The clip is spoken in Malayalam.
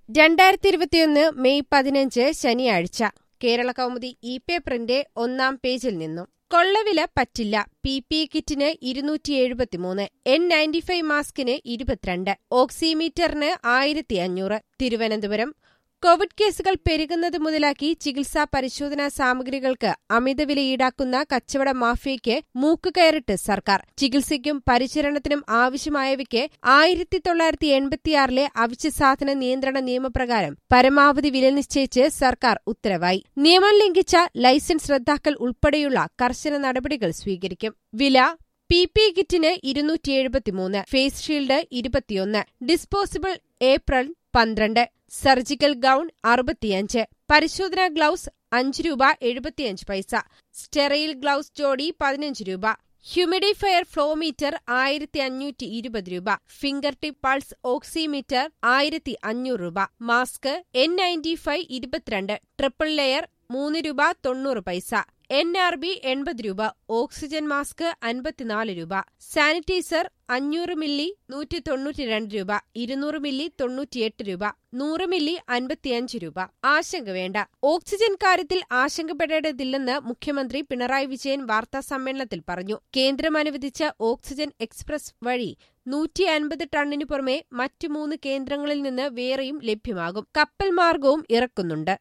രണ്ടായിരത്തി ഇരുപത്തിയൊന്ന് മെയ് പതിനഞ്ച് ശനിയാഴ്ച കേരള കൗമുദി ഇ പേപ്പറിന്റെ ഒന്നാം പേജിൽ നിന്നും കൊള്ളവില പറ്റില്ല പി പി കിറ്റിന് ഇരുന്നൂറ്റി എഴുപത്തിമൂന്ന് എൻ നയൻറ്റി ഫൈവ് മാസ്കിന് ഇരുപത്തിരണ്ട് ഓക്സിമീറ്ററിന് ആയിരത്തി അഞ്ഞൂറ് തിരുവനന്തപുരം കോവിഡ് കേസുകൾ പെരുകുന്നത് മുതലാക്കി ചികിത്സാ പരിശോധനാ സാമഗ്രികൾക്ക് അമിതവില ഈടാക്കുന്ന കച്ചവട മാഫിയയ്ക്ക് മൂക്കുകയറിട്ട് സർക്കാർ ചികിത്സയ്ക്കും പരിചരണത്തിനും ആവശ്യമായവയ്ക്ക് ആയിരത്തി തൊള്ളായിരത്തി എൺപത്തിയാറിലെ അവശ്യസാധന നിയന്ത്രണ നിയമപ്രകാരം പരമാവധി വില നിശ്ചയിച്ച് സർക്കാർ ഉത്തരവായി നിയമം ലംഘിച്ച ലൈസൻസ് റദ്ദാക്കൽ ഉൾപ്പെടെയുള്ള കർശന നടപടികൾ സ്വീകരിക്കും വില പി പി കിറ്റിന് ഇരുന്നൂറ്റി എഴുപത്തിമൂന്ന് ഫേസ് ഷീൽഡ് ഇരുപത്തിയൊന്ന് ഡിസ്പോസിബിൾ ഏപ്രിൽ പന്ത്രണ്ട് സർജിക്കൽ ഗൌൺ അറുപത്തിയഞ്ച് പരിശോധനാ ഗ്ലൗസ് അഞ്ച് രൂപ എഴുപത്തിയഞ്ച് പൈസ സ്റ്റെറൈൽ ഗ്ലൗസ് ജോഡി പതിനഞ്ച് രൂപ ഹ്യൂമിഡിഫയർ ഫ്ലോമീറ്റർ ആയിരത്തി അഞ്ഞൂറ്റി ഇരുപത് രൂപ ഫിംഗർ ടിപ്പ് പൾസ് ഓക്സിമീറ്റർ ആയിരത്തി അഞ്ഞൂറ് രൂപ മാസ്ക് എൻ നയൻറ്റി ഫൈവ് ഇരുപത്തിരണ്ട് ട്രിപ്പിൾ ലെയർ മൂന്ന് രൂപ തൊണ്ണൂറ് പൈസ എൻ ആർ ബി എൺപത് രൂപ ഓക്സിജൻ മാസ്ക് അൻപത്തിനാല് രൂപ സാനിറ്റൈസർ അഞ്ഞൂറ് മില്ലി നൂറ്റി തൊണ്ണൂറ്റിരണ്ട് രൂപ ഇരുന്നൂറ് മില്ലി തൊണ്ണൂറ്റിയെട്ട് രൂപ നൂറ് മില്ലി അൻപത്തിയഞ്ച് രൂപ ആശങ്ക വേണ്ട ഓക്സിജൻ കാര്യത്തിൽ ആശങ്കപ്പെടേണ്ടതില്ലെന്ന് മുഖ്യമന്ത്രി പിണറായി വിജയൻ വാർത്താ സമ്മേളനത്തിൽ പറഞ്ഞു കേന്ദ്രം അനുവദിച്ച ഓക്സിജൻ എക്സ്പ്രസ് വഴി നൂറ്റി അൻപത് ടണ്ണിനു പുറമെ മറ്റു മൂന്ന് കേന്ദ്രങ്ങളിൽ നിന്ന് വേറെയും ലഭ്യമാകും കപ്പൽ മാർഗവും ഇറക്കുന്നുണ്ട്